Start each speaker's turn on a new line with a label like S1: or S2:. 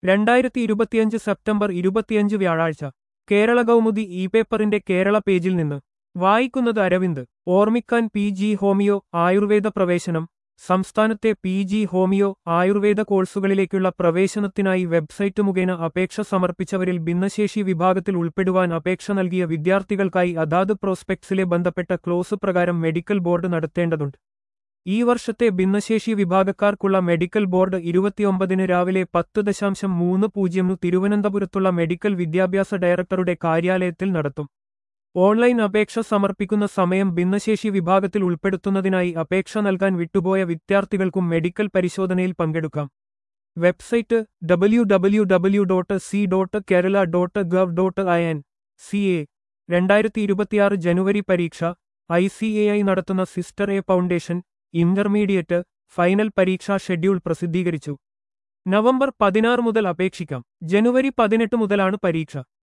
S1: രണ്ടായിരത്തി ഇരുപത്തിയഞ്ച് സെപ്റ്റംബർ ഇരുപത്തിയഞ്ച് വ്യാഴാഴ്ച കേരള കൗമുദി ഇ പേപ്പറിന്റെ കേരള പേജിൽ നിന്ന് വായിക്കുന്നത് അരവിന്ദ് ഓർമ്മിക്കാൻ പി ജി ഹോമിയോ ആയുർവേദ പ്രവേശനം സംസ്ഥാനത്തെ പി ജി ഹോമിയോ ആയുർവേദ കോഴ്സുകളിലേക്കുള്ള പ്രവേശനത്തിനായി വെബ്സൈറ്റ് മുഖേന അപേക്ഷ സമർപ്പിച്ചവരിൽ ഭിന്നശേഷി വിഭാഗത്തിൽ ഉൾപ്പെടുവാൻ അപേക്ഷ നൽകിയ വിദ്യാർത്ഥികൾക്കായി അതാത് പ്രോസ്പെക്ട്സിലെ ബന്ധപ്പെട്ട ക്ലോസ് പ്രകാരം മെഡിക്കൽ ബോർഡ് നടത്തേണ്ടതുണ്ട് ഈ വർഷത്തെ ഭിന്നശേഷി വിഭാഗക്കാർക്കുള്ള മെഡിക്കൽ ബോർഡ് ഇരുപത്തിയൊമ്പതിന് രാവിലെ പത്ത് ദശാംശം മൂന്ന് പൂജ്യമിന് തിരുവനന്തപുരത്തുള്ള മെഡിക്കൽ വിദ്യാഭ്യാസ ഡയറക്ടറുടെ കാര്യാലയത്തിൽ നടത്തും ഓൺലൈൻ അപേക്ഷ സമർപ്പിക്കുന്ന സമയം ഭിന്നശേഷി വിഭാഗത്തിൽ ഉൾപ്പെടുത്തുന്നതിനായി അപേക്ഷ നൽകാൻ വിട്ടുപോയ വിദ്യാർത്ഥികൾക്കും മെഡിക്കൽ പരിശോധനയിൽ പങ്കെടുക്കാം website W W W dot C dot Kerala dot gov dot I N C A രണ്ടായിരത്തി ഇരുപത്തിയാറ് ജനുവരി പരീക്ഷ ഐ സി എ ഐ നടത്തുന്ന സിസ്റ്റർ എ ഫൗണ്ടേഷൻ ഇന്റർമീഡിയറ്റ് ഫൈനൽ പരീക്ഷാ ഷെഡ്യൂൾ പ്രസിദ്ധീകരിച്ചു നവംബർ പതിനാറ് മുതൽ അപേക്ഷിക്കാം ജനുവരി പതിനെട്ട് മുതലാണ് പരീക്ഷ